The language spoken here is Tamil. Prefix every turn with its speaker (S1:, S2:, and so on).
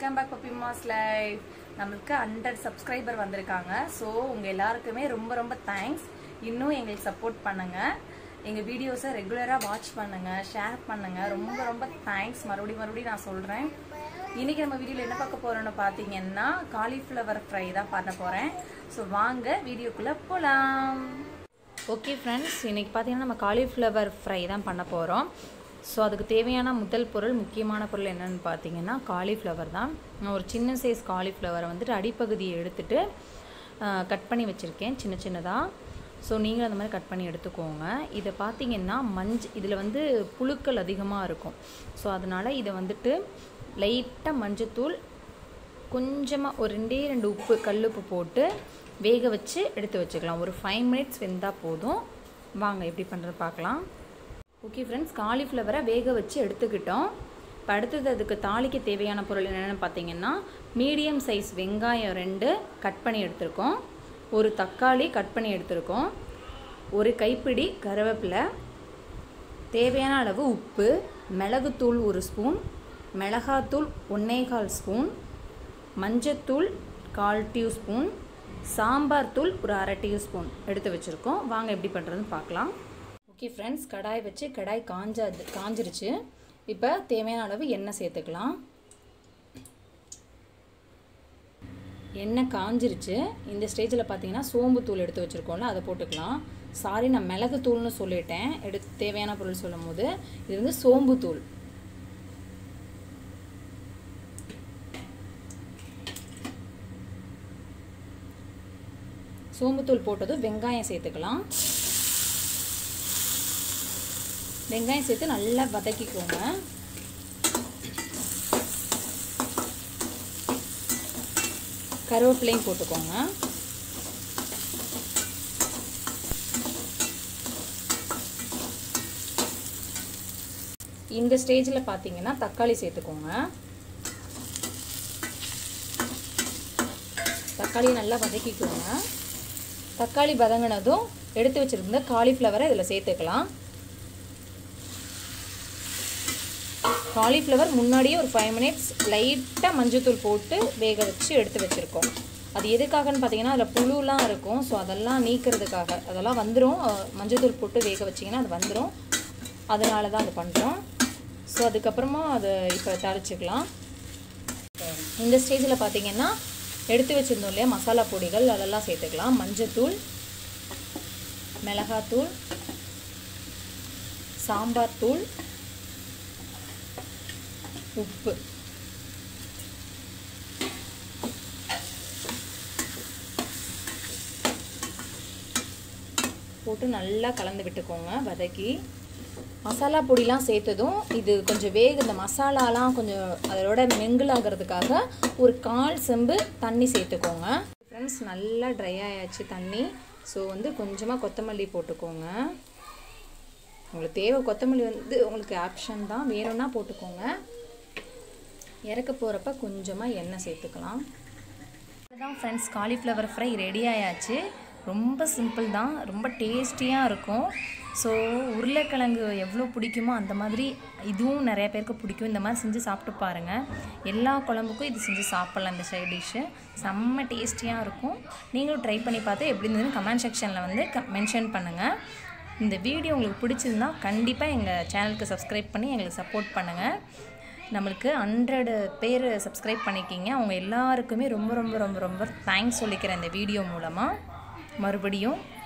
S1: வெல்கம் பேக் பப்பிமாஸ் லைஃப் நம்மளுக்கு ஹண்ட்ரட் சப்ஸ்கிரைபர் வந்திருக்காங்க ஸோ உங்கள் எல்லாருக்குமே ரொம்ப ரொம்ப தேங்க்ஸ் இன்னும் எங்களுக்கு சப்போர்ட் பண்ணுங்க எங்கள் வீடியோஸை ரெகுலராக வாட்ச் பண்ணுங்க ஷேர் பண்ணுங்க ரொம்ப ரொம்ப தேங்க்ஸ் மறுபடியும் மறுபடியும் நான் சொல்கிறேன் இன்னைக்கு நம்ம வீடியோவில் என்ன பார்க்க போறோம்னு பார்த்தீங்கன்னா காலிஃப்ளவர் ஃப்ரை தான் பண்ண போகிறேன் ஸோ வாங்க வீடியோக்குள்ளே போகலாம் ஓகே ஃப்ரெண்ட்ஸ் இன்னைக்கு பார்த்தீங்கன்னா நம்ம காலிஃப்ளவர் ஃப்ரை தான் பண்ண போகிறோம் ஸோ அதுக்கு தேவையான முதல் பொருள் முக்கியமான பொருள் என்னன்னு பார்த்தீங்கன்னா காலிஃப்ளவர் தான் நான் ஒரு சின்ன சைஸ் காலிஃப்ளவரை வந்துட்டு அடிப்பகுதியை எடுத்துட்டு கட் பண்ணி வச்சுருக்கேன் சின்ன சின்னதாக ஸோ நீங்களும் அந்த மாதிரி கட் பண்ணி எடுத்துக்கோங்க இதை பார்த்தீங்கன்னா மஞ்ச இதில் வந்து புழுக்கள் அதிகமாக இருக்கும் ஸோ அதனால் இதை வந்துட்டு லைட்டாக மஞ்சத்தூள் கொஞ்சமாக ஒரு ரெண்டே ரெண்டு உப்பு கல்லுப்பு போட்டு வேக வச்சு எடுத்து வச்சுக்கலாம் ஒரு ஃபைவ் மினிட்ஸ் வெந்தால் போதும் வாங்க எப்படி பண்ணுறது பார்க்கலாம் ஓகே ஃப்ரெண்ட்ஸ் காலிஃப்ளவரை வேக வச்சு எடுத்துக்கிட்டோம் இப்போ அடுத்தது அதுக்கு தாளிக்க தேவையான பொருள் என்னென்னு பார்த்தீங்கன்னா மீடியம் சைஸ் வெங்காயம் ரெண்டு கட் பண்ணி எடுத்திருக்கோம் ஒரு தக்காளி கட் பண்ணி எடுத்திருக்கோம் ஒரு கைப்பிடி கருவேப்பிலை தேவையான அளவு உப்பு மிளகுத்தூள் ஒரு ஸ்பூன் மிளகாத்தூள் ஒன்னேகால் ஸ்பூன் மஞ்சத்தூள் கால் டியூஸ்பூன் சாம்பார் தூள் ஒரு அரை டியூஸ்பூன் எடுத்து வச்சுருக்கோம் வாங்க எப்படி பண்ணுறதுன்னு பார்க்கலாம் ஓகே ஃப்ரெண்ட்ஸ் கடாய் வச்சு கடாய் காஞ்சா காஞ்சிருச்சு இப்போ தேவையான அளவு எண்ணெய் சேர்த்துக்கலாம் எண்ணெய் காஞ்சிருச்சு இந்த ஸ்டேஜில் பார்த்தீங்கன்னா சோம்பு தூள் எடுத்து வச்சுருக்கோம்ல அதை போட்டுக்கலாம் சாரி நான் மிளகு தூள்னு சொல்லிட்டேன் எடுத்து தேவையான பொருள் சொல்லும் போது இது வந்து சோம்பு தூள் சோம்புத்தூள் போட்டதும் வெங்காயம் சேர்த்துக்கலாம் வெங்காயம் சேர்த்து நல்லா வதக்கிக்கோங்க கருவேப்பிலையும் போட்டுக்கோங்க இந்த ஸ்டேஜில் பார்த்தீங்கன்னா தக்காளி சேர்த்துக்கோங்க தக்காளி நல்லா வதக்கிக்கோங்க தக்காளி வதங்கினதும் எடுத்து வச்சுருந்த காலிஃப்ளவரை இதில் சேர்த்துக்கலாம் காலிஃப்ளவர் முன்னாடியே ஒரு ஃபைவ் மினிட்ஸ் லைட்டாக மஞ்சத்தூள் போட்டு வேக வச்சு எடுத்து வச்சுருக்கோம் அது எதுக்காகன்னு பார்த்தீங்கன்னா அதில் புழுலாம் இருக்கும் ஸோ அதெல்லாம் நீக்கிறதுக்காக அதெல்லாம் வந்துடும் மஞ்சத்தூள் போட்டு வேக வச்சிங்கன்னா அது வந்துடும் அதனால தான் அது பண்ணுறோம் ஸோ அதுக்கப்புறமா அதை இப்போ தாளிச்சிக்கலாம் இந்த ஸ்டேஜில் பார்த்தீங்கன்னா எடுத்து வச்சுருந்தோம் இல்லையா மசாலா பொடிகள் அதெல்லாம் சேர்த்துக்கலாம் மஞ்சத்தூள் மிளகாத்தூள் சாம்பார் தூள் உப்பு போட்டு நல்லா கலந்து விட்டுக்கோங்க வதக்கி மசாலா பொடிலாம் சேர்த்ததும் இது கொஞ்சம் வேக இந்த மசாலாலாம் கொஞ்சம் அதோட மிங்கிள் ஆகிறதுக்காக ஒரு கால் செம்பு தண்ணி சேர்த்துக்கோங்க ஃப்ரெண்ட்ஸ் நல்லா ட்ரை ஆயாச்சு தண்ணி ஸோ வந்து கொஞ்சமாக கொத்தமல்லி போட்டுக்கோங்க உங்களுக்கு தேவை கொத்தமல்லி வந்து உங்களுக்கு ஆப்ஷன் தான் வேணும்னா போட்டுக்கோங்க இறக்க போகிறப்ப கொஞ்சமாக எண்ணெய் சேர்த்துக்கலாம் அதுதான் ஃப்ரெண்ட்ஸ் காலிஃப்ளவர் ஃப்ரை ரெடி ஆயாச்சு ரொம்ப சிம்பிள் தான் ரொம்ப டேஸ்டியாக இருக்கும் ஸோ உருளைக்கிழங்கு எவ்வளோ பிடிக்குமோ அந்த மாதிரி இதுவும் நிறைய பேருக்கு பிடிக்கும் இந்த மாதிரி செஞ்சு சாப்பிட்டு பாருங்கள் எல்லா குழம்புக்கும் இது செஞ்சு சாப்பிட்லாம் இந்த சைட் டிஷ்ஷு செம்ம டேஸ்டியாக இருக்கும் நீங்களும் ட்ரை பண்ணி பார்த்து எப்படி இருந்ததுன்னு கமெண்ட் செக்ஷனில் வந்து க மென்ஷன் பண்ணுங்கள் இந்த வீடியோ உங்களுக்கு பிடிச்சிருந்தா கண்டிப்பாக எங்கள் சேனலுக்கு சப்ஸ்கிரைப் பண்ணி எங்களுக்கு சப்போர்ட் பண்ணுங்கள் நம்மளுக்கு ஹண்ட்ரடு பேர் சப்ஸ்கிரைப் பண்ணிக்கிங்க அவங்க எல்லாருக்குமே ரொம்ப ரொம்ப ரொம்ப ரொம்ப தேங்க்ஸ் சொல்லிக்கிறேன் இந்த வீடியோ மூலமாக மறுபடியும்